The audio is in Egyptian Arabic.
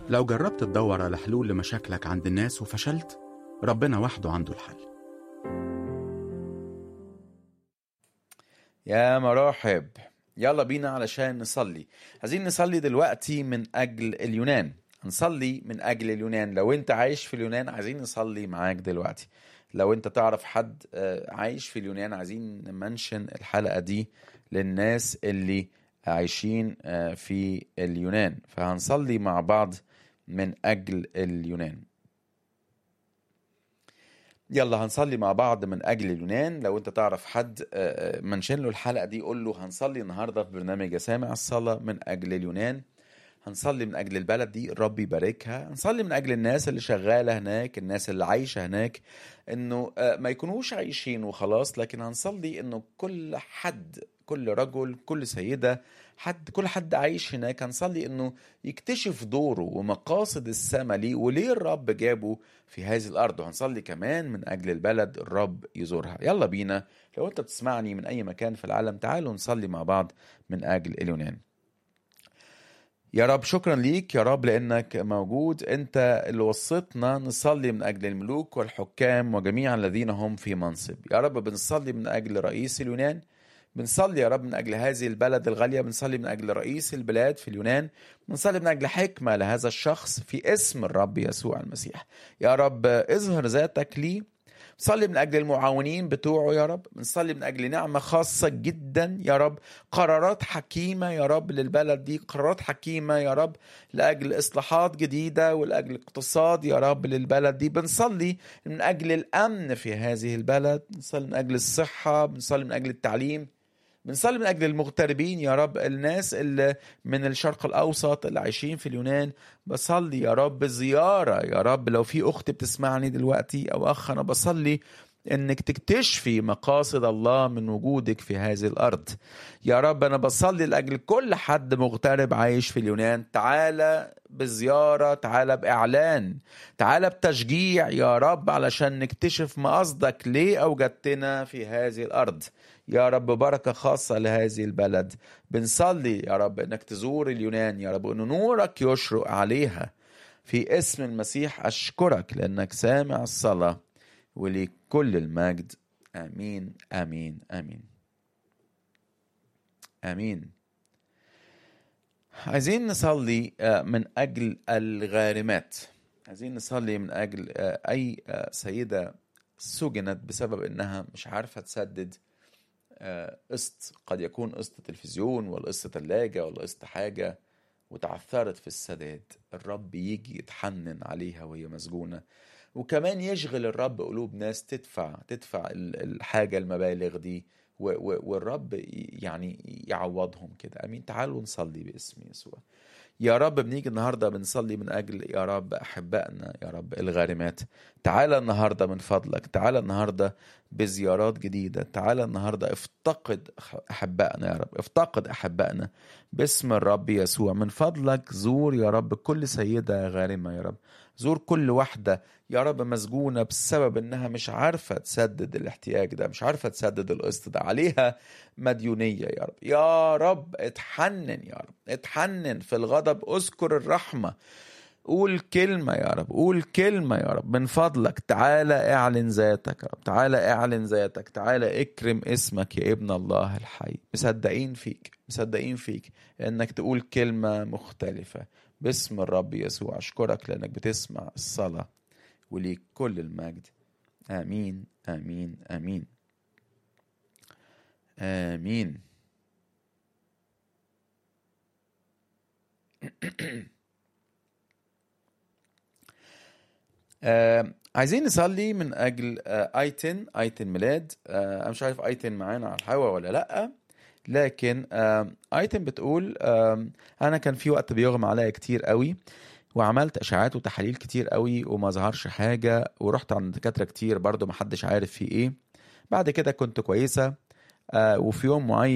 لو جربت تدور على حلول لمشاكلك عند الناس وفشلت ربنا وحده عنده الحل يا مراحب يلا بينا علشان نصلي عايزين نصلي دلوقتي من أجل اليونان هنصلي من أجل اليونان لو أنت عايش في اليونان عايزين نصلي معاك دلوقتي لو أنت تعرف حد آه، عايش في اليونان عايزين نمنشن الحلقة دي للناس اللي عايشين آه، في اليونان فهنصلي مع بعض من أجل اليونان يلا هنصلي مع بعض من اجل اليونان لو انت تعرف حد آه، آه، منشن له الحلقه دي قول له هنصلي النهارده في برنامج سامع الصلاه من اجل اليونان هنصلي من اجل البلد دي الرب يباركها هنصلي من اجل الناس اللي شغاله هناك الناس اللي عايشه هناك انه آه، ما يكونوش عايشين وخلاص لكن هنصلي انه كل حد كل رجل كل سيده حد كل حد عايش هناك هنصلي انه يكتشف دوره ومقاصد السما ليه وليه الرب جابه في هذه الارض وهنصلي كمان من اجل البلد الرب يزورها يلا بينا لو انت بتسمعني من اي مكان في العالم تعالوا نصلي مع بعض من اجل اليونان يا رب شكرا ليك يا رب لانك موجود انت اللي وصيتنا نصلي من اجل الملوك والحكام وجميع الذين هم في منصب يا رب بنصلي من اجل رئيس اليونان بنصلي يا رب من اجل هذه البلد الغاليه بنصلي من اجل رئيس البلاد في اليونان بنصلي من اجل حكمه لهذا الشخص في اسم الرب يسوع المسيح يا رب اظهر ذاتك لي بنصلي من اجل المعاونين بتوعه يا رب بنصلي من اجل نعمه خاصه جدا يا رب قرارات حكيمه يا رب للبلد دي قرارات حكيمه يا رب لاجل اصلاحات جديده ولاجل اقتصاد يا رب للبلد دي بنصلي من اجل الامن في هذه البلد بنصلي من اجل الصحه بنصلي من اجل التعليم بنصلي من اجل المغتربين يا رب الناس اللي من الشرق الاوسط اللي عايشين في اليونان بصلي يا رب زياره يا رب لو في اخت بتسمعني دلوقتي او اخ انا بصلي انك تكتشفي مقاصد الله من وجودك في هذه الارض يا رب انا بصلي لاجل كل حد مغترب عايش في اليونان تعالى بزياره تعالى باعلان تعالى بتشجيع يا رب علشان نكتشف ما قصدك ليه اوجدتنا في هذه الارض يا رب بركه خاصه لهذه البلد بنصلي يا رب انك تزور اليونان يا رب وان نورك يشرق عليها في اسم المسيح اشكرك لانك سامع الصلاه ولكل المجد امين امين امين امين عايزين نصلي آه، من اجل الغارمات عايزين نصلي من اجل آه، اي آه، سيده سجنت بسبب انها مش عارفه تسدد آه، قسط قد يكون قسط تلفزيون ولا قسط ثلاجه ولا قسط حاجه وتعثرت في السداد الرب يجي يتحنن عليها وهي مسجونه وكمان يشغل الرب قلوب ناس تدفع تدفع ال- الحاجه المبالغ دي و- و- والرب ي- يعني يعوضهم كده امين تعالوا نصلي باسم يسوع يا رب بنيجي النهارده بنصلي من اجل يا رب احبائنا يا رب الغارمات تعالى النهارده من فضلك تعالى النهارده بزيارات جديده تعالى النهارده افتقد احبائنا يا رب افتقد احبائنا باسم الرب يسوع من فضلك زور يا رب كل سيده غارمه يا رب زور كل واحده يا رب مسجونه بسبب انها مش عارفه تسدد الاحتياج ده مش عارفه تسدد القسط ده عليها مديونيه يا رب يا رب اتحنن يا رب اتحنن في الغضب اذكر الرحمه قول كلمة يا رب قول كلمة يا رب من فضلك تعالى اعلن ذاتك يا رب تعالى اعلن ذاتك تعالى اكرم اسمك يا ابن الله الحي مصدقين فيك مصدقين فيك انك تقول كلمة مختلفة باسم الرب يسوع اشكرك لانك بتسمع الصلاة وليك كل المجد امين امين امين امين آه عايزين نصلي من اجل آه ايتن ايتن ميلاد آه انا مش عارف ايتن معانا على الهوا ولا لا لكن آه ايتن بتقول آه انا كان في وقت بيغمى عليا كتير قوي وعملت اشعاعات وتحاليل كتير قوي وما ظهرش حاجه ورحت عند دكاتره كتير برضو ما حدش عارف في ايه بعد كده كنت كويسه آه وفي يوم معين